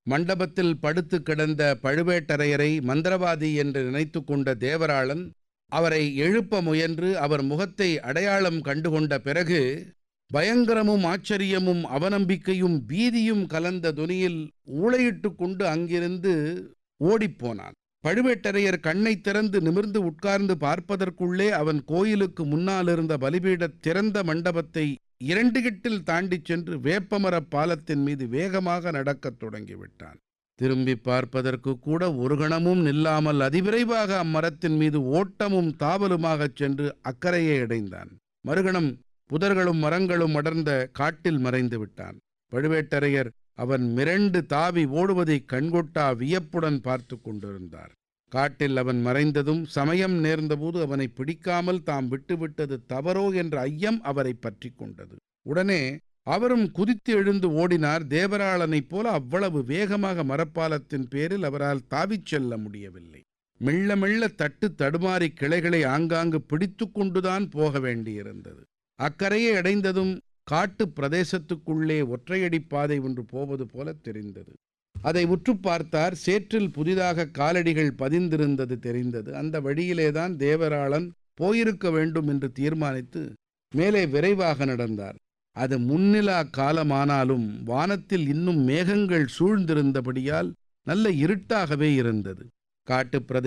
மண்டபத்தில் படுத்து கிடந்த பழுவேட்டரையரை மந்திரவாதி என்று நினைத்து கொண்ட தேவராளன் அவரை எழுப்ப முயன்று அவர் முகத்தை அடையாளம் கண்டுகொண்ட பிறகு பயங்கரமும் ஆச்சரியமும் அவநம்பிக்கையும் பீதியும் கலந்த துனியில் ஊளையிட்டு கொண்டு அங்கிருந்து ஓடிப்போனான் பழுவேட்டரையர் கண்ணை திறந்து நிமிர்ந்து உட்கார்ந்து பார்ப்பதற்குள்ளே அவன் கோயிலுக்கு முன்னாலிருந்த பலிபீடத் திறந்த மண்டபத்தை இரண்டு கிட்டில் தாண்டிச் சென்று வேப்பமரப் பாலத்தின் மீது வேகமாக நடக்கத் தொடங்கிவிட்டான் திரும்பி பார்ப்பதற்கு கூட ஒரு கணமும் நில்லாமல் அதிவிரைவாக அம்மரத்தின் மீது ஓட்டமும் தாவலுமாகச் சென்று அக்கறையை அடைந்தான் மறுகணம் புதர்களும் மரங்களும் அடர்ந்த காட்டில் மறைந்து விட்டான் பழுவேட்டரையர் அவன் மிரண்டு தாவி ஓடுவதை கண்கொட்டா வியப்புடன் பார்த்து கொண்டிருந்தார் காட்டில் அவன் மறைந்ததும் சமயம் நேர்ந்தபோது அவனை பிடிக்காமல் தாம் விட்டுவிட்டது தவறோ என்ற ஐயம் அவரை பற்றி கொண்டது உடனே அவரும் குதித்து எழுந்து ஓடினார் தேவராளனைப் போல அவ்வளவு வேகமாக மரப்பாலத்தின் பேரில் அவரால் தாவிச் செல்ல முடியவில்லை மெல்ல மெல்ல தட்டு தடுமாறி கிளைகளை ஆங்காங்கு பிடித்து கொண்டுதான் போக வேண்டியிருந்தது அக்கரையை அடைந்ததும் காட்டு பிரதேசத்துக்குள்ளே ஒற்றையடி பாதை ஒன்று போவது போல தெரிந்தது அதை உற்று பார்த்தார் சேற்றில் புதிதாக காலடிகள் பதிந்திருந்தது தெரிந்தது அந்த வழியிலேதான் தேவராளன் போயிருக்க வேண்டும் என்று தீர்மானித்து மேலே விரைவாக நடந்தார் அது முன்னிலா காலமானாலும் வானத்தில் இன்னும் மேகங்கள் சூழ்ந்திருந்தபடியால் நல்ல இருட்டாகவே இருந்தது காட்டுப் பிரதே